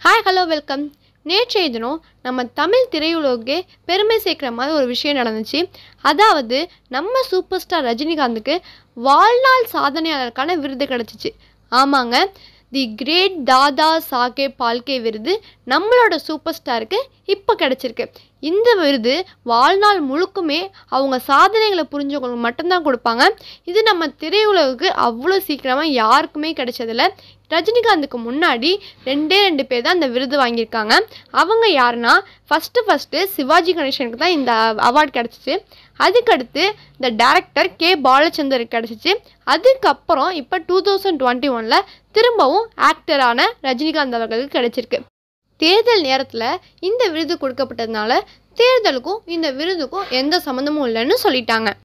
hi hello welcome நேற்றைய தினம் நம்ம தமிழ் திரையுலகுக்கே பெருமை சேர்க்குற மாதிரி ஒரு விஷயம் நடந்துச்சு அதாவது நம்ம சூப்பர் ஸ்டார் ரஜினிகாந்துக்கு வாழ்நாள் சாதனையாளருக்கான விருது கிடச்சிச்சு ஆமாங்க தி கிரேட் தாதா சாகே பால்கே விருது நம்மளோட சூப்பர் ஸ்டாருக்கு இப்போ கிடச்சிருக்கு இந்த விருது வாழ்நாள் முழுக்குமே அவங்க சாதனைகளை புரிஞ்சவங்களுக்கு மட்டும்தான் கொடுப்பாங்க இது நம்ம திரையுலகுக்கு அவ்வளோ சீக்கிரமாக யாருக்குமே கிடைச்சதில்ல ரஜினிகாந்துக்கு முன்னாடி ரெண்டே ரெண்டு பேர் தான் இந்த விருது வாங்கியிருக்காங்க அவங்க யாருன்னா ஃபஸ்ட்டு ஃபஸ்ட்டு சிவாஜி கணேசனுக்கு தான் இந்த அவார்ட் கிடச்சிச்சு அதுக்கடுத்து இந்த டேரக்டர் கே பாலச்சந்தருக்கு கிடச்சிச்சு அதுக்கப்புறம் இப்போ டூ தௌசண்ட் டுவெண்ட்டி ஒனில் திரும்பவும் ஆக்டரான ரஜினிகாந்த் அவர்களுக்கு கிடச்சிருக்கு தேர்தல் நேரத்தில் இந்த விருது கொடுக்கப்பட்டதுனால தேர்தலுக்கும் இந்த விருதுக்கும் எந்த சம்மந்தமும் இல்லைன்னு சொல்லிட்டாங்க